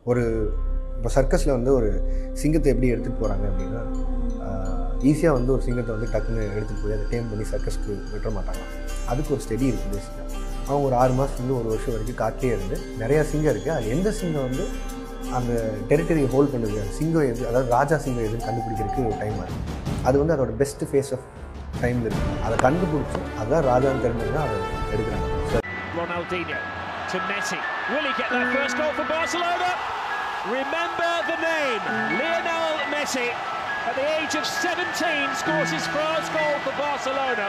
ஒரு இப்போ சர்க்கஸில் வந்து ஒரு சிங்கத்தை எப்படி எடுத்துகிட்டு போகிறாங்க அப்படின்னா ஈஸியாக வந்து ஒரு சிங்கத்தை வந்து டக்குன்னு எடுத்துகிட்டு போய் அதை டேம் பண்ணி சர்க்கஸ்க்கு விட்டுற மாட்டாங்க அதுக்கு ஒரு ஸ்டெடி இருக்குது பேசிக்காக அவங்க ஒரு ஆறு மாதத்துலேருந்து ஒரு வருஷம் வரைக்கும் காட்டிலே இருந்து நிறையா சிங்கம் இருக்குது அது எந்த சிங்கம் வந்து அந்த டெரிட்டரியை ஹோல்ட் பண்ணுது அந்த சிங்கம் எது அதாவது ராஜா சிங்கம் எதுன்னு கண்டுபிடிக்கிறதுக்கு ஒரு டைம் ஆகும் அது வந்து அதோட பெஸ்ட் ஃபேஸ் ஆஃப் டைமில் இருக்குது அதை கண்டுபிடிச்சி அதுதான் ராஜான்னு தெரிஞ்சது தான் அதை எடுக்கிறாங்க So, Ronaldinho to Messi. Will he get that first goal for Barcelona? Remember the name Lionel Messi. At the age of 17, scores his first goal for Barcelona.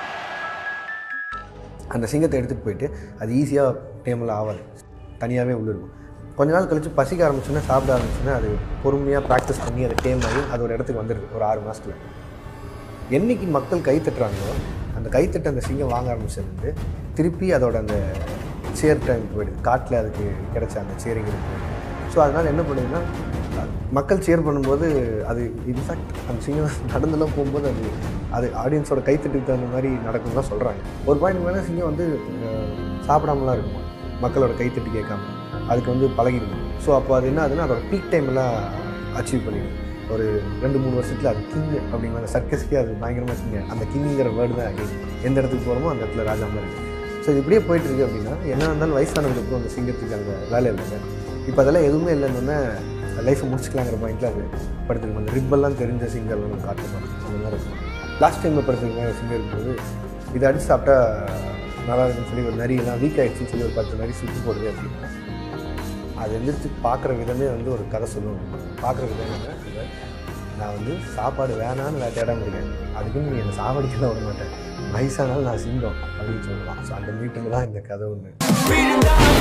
அந்த சிங்கத்தை எடுத்துகிட்டு போயிட்டு அது ஈஸியாக டேமில் ஆகாது தனியாகவே உள்ள இருக்கும் கொஞ்ச நாள் கழித்து பசிக்க ஆரம்பிச்சுன்னா சாப்பிட ஆரம்பிச்சுன்னா அது பொறுமையாக ப்ராக்டிஸ் பண்ணி அதை டேம் ஆகி அது ஒரு இடத்துக்கு வந்துடுது ஒரு ஆறு மாதத்துல என்னைக்கு மக்கள் கை தட்டுறாங்களோ அந்த கைத்தட்ட அந்த சிங்கம் வாங்க ஆரம்பிச்சதுலேருந்து திருப்பி அதோட அந்த சேர் டைம் போயிடுது காட்டில் அதுக்கு கிடைச்ச அந்த சேரிங்கிறது போயிடுது ஸோ அதனால் என்ன பண்ணுதுன்னா மக்கள் சேர் பண்ணும்போது அது இன்ஃபேக்ட் அந்த சிங்கம் நடந்தெல்லாம் போகும்போது அது அது ஆடியன்ஸோட கைத்தட்டுக்கு தகுந்த மாதிரி நடக்கும் தான் சொல்கிறாங்க ஒரு பாயிண்ட் மேலே சிங்கம் வந்து அஹ், சாப்பிடாமலாம் இருக்குமா மக்களோட கைத்தட்டு கேட்காம அதுக்கு வந்து பழகிருக்கும் ஸோ அப்போ அது என்ன ஆகுதுன்னா அதோட பீக் டைம்லாம் அச்சீவ் பண்ணிடும் ஒரு ரெண்டு மூணு வருஷத்தில் அது கிங் அப்படிங்கிற அந்த சர்க்கஸ்க்கே அது பயங்கரமாக கிங்க அந்த கிங்குங்கிற வேர்டு தான் again. எந்த இடத்துக்கு போகிறோமோ அந்த இடத்துல ராஜா மாதிரி இருக்கு ஸோ இது இப்படியே போயிட்டு இருக்கு அப்படின்னா என்ன இருந்தாலும் வயசானதுக்கப்புறம் அந்த சிங்கத்துக்கு அந்த வேலை இல்லை இப்போ அதெல்லாம் எதுவுமே இல்லைன்னு லைஃப்பை முடிச்சுக்கலாங்கிற பாயிண்ட்டில் அது படுத்துருக்கும் அந்த ரிப்பெல்லாம் தெரிஞ்ச சிங்கர்லாம் நம்ம காட்டுறோம் அந்த மாதிரி இருக்கும் லாஸ்ட் டைமில் படுத்துருக்க சிங்கர் இருக்கும்போது இதை அடிச்சு சாப்பிட்டா நல்லா இருக்குன்னு சொல்லி ஒரு நரியெல்லாம் வீக் ஆயிடுச்சுன்னு சொல்லி ஒரு பத்து நரி சுற்றி போடுது அப்படின்னா அது எந்திரிச்சு பார்க்குற விதமே வந்து ஒரு கதை சொல்லுவாங்க பார்க்குற விதம் என்ன இல்லை, நான் வந்து சாப்பாடு வேணான்னு வேட்டையாடாம இருக்கேன் அதுக்குன்னு நீ என்னை சாவடிக்கலாம் விட மாட்டேன் வயசானாலும் நான் சிங்கம் அப்படின்னு சொல்லலாம் ஸோ அந்த மீட்டிங் தான் இந்த கதை ஒன்று Beating down